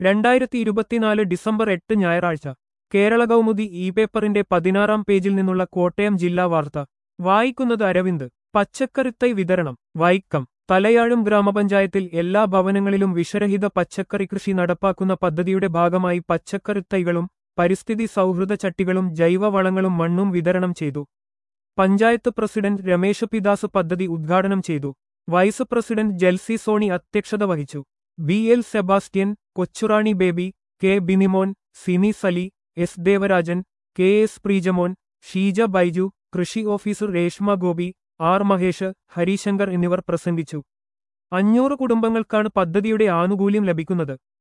രണ്ടായിരത്തി ഇരുപത്തിനാല് ഡിസംബർ എട്ട് ഞായറാഴ്ച കേരള കൗമുദി ഇ പേപ്പറിന്റെ പതിനാറാം പേജിൽ നിന്നുള്ള കോട്ടയം ജില്ലാ വാർത്ത വായിക്കുന്നത് അരവിന്ദ് പച്ചക്കറിത്തൈ വിതരണം വൈക്കം തലയാഴും ഗ്രാമപഞ്ചായത്തിൽ എല്ലാ ഭവനങ്ങളിലും വിഷരഹിത പച്ചക്കറി കൃഷി നടപ്പാക്കുന്ന പദ്ധതിയുടെ ഭാഗമായി പച്ചക്കറിത്തൈകളും പരിസ്ഥിതി സൗഹൃദ ചട്ടികളും ജൈവവളങ്ങളും മണ്ണും വിതരണം ചെയ്തു പഞ്ചായത്ത് പ്രസിഡന്റ് രമേശ് പിദാസ് പദ്ധതി ഉദ്ഘാടനം ചെയ്തു വൈസ് പ്രസിഡന്റ് ജെൽസി സോണി അധ്യക്ഷത വഹിച്ചു B L Sebastian Kochurani Baby K Binimon Sini Sali S Devarajan K S Preejamon Sheeja Baiju കൃഷി ഓഫീസർ രേഷ്മ ഗോപി ആർ മഹേഷ് ഹരിശങ്കർ എന്നിവർ പ്രസംഗിച്ചു അഞ്ഞൂറ് കുടുംബങ്ങൾക്കാണ് പദ്ധതിയുടെ ആനുകൂല്യം ലഭിക്കുന്നത്